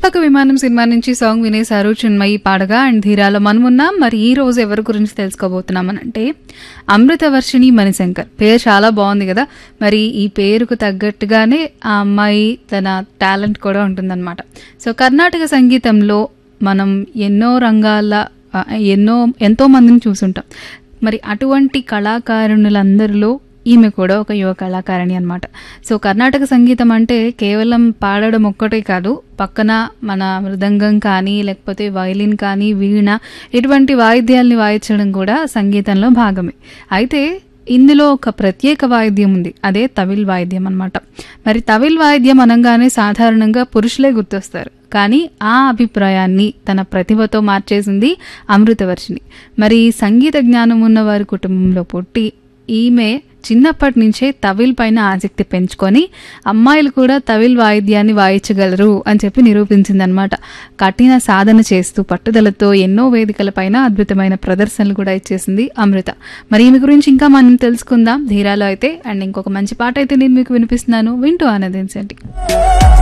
పుష్పక విమానం సినిమా నుంచి సాంగ్ వినేశారు చిన్మయి పాడగా అండ్ ధీరాలో మనమున్నాం మరి ఈ రోజు ఎవరి గురించి తెలుసుకోబోతున్నామని అంటే అమృతవర్షిణి మణిశంకర్ పేరు చాలా బాగుంది కదా మరి ఈ పేరుకు తగ్గట్టుగానే ఆ అమ్మాయి తన టాలెంట్ కూడా ఉంటుందన్నమాట సో కర్ణాటక సంగీతంలో మనం ఎన్నో రంగాల ఆ, ఎన్నో ఎంతో మందిని చూసుంటాం మరి అటువంటి కళాకారుణులందరిలో ఈమె కూడా ఒక యువ కళాకారిణి అనమాట సో కర్ణాటక సంగీతం అంటే కేవలం పాడడం ఒక్కటే కాదు పక్కన మన మృదంగం కానీ లేకపోతే వయలిన్ కానీ వీణ ఇటువంటి వాయిద్యాల్ని వాయించడం కూడా సంగీతంలో భాగమే అయితే ఇందులో ఒక ప్రత్యేక వాయిద్యం ఉంది అదే తవిల్ వాయిద్యం అన్నమాట మరి తవిల్ వాయిద్యం అనగానే సాధారణంగా పురుషులే గుర్తొస్తారు కానీ ఆ అభిప్రాయాన్ని తన ప్రతిభతో మార్చేసింది అమృతవర్షిణి మరి సంగీత జ్ఞానం ఉన్న వారి కుటుంబంలో పుట్టి ఈమె చిన్నప్పటి నుంచే తవిల్ పైన ఆసక్తి పెంచుకొని అమ్మాయిలు కూడా తవిల్ వాయిద్యాన్ని వాయించగలరు అని చెప్పి నిరూపించిందనమాట కఠిన సాధన చేస్తూ పట్టుదలతో ఎన్నో వేదికలపైన అద్భుతమైన ప్రదర్శనలు కూడా ఇచ్చేసింది అమృత మరి ఈమె గురించి ఇంకా మనం తెలుసుకుందాం ధీరాలో అయితే అండ్ ఇంకొక మంచి పాట అయితే నేను మీకు వినిపిస్తున్నాను వింటూ ఆనందించండి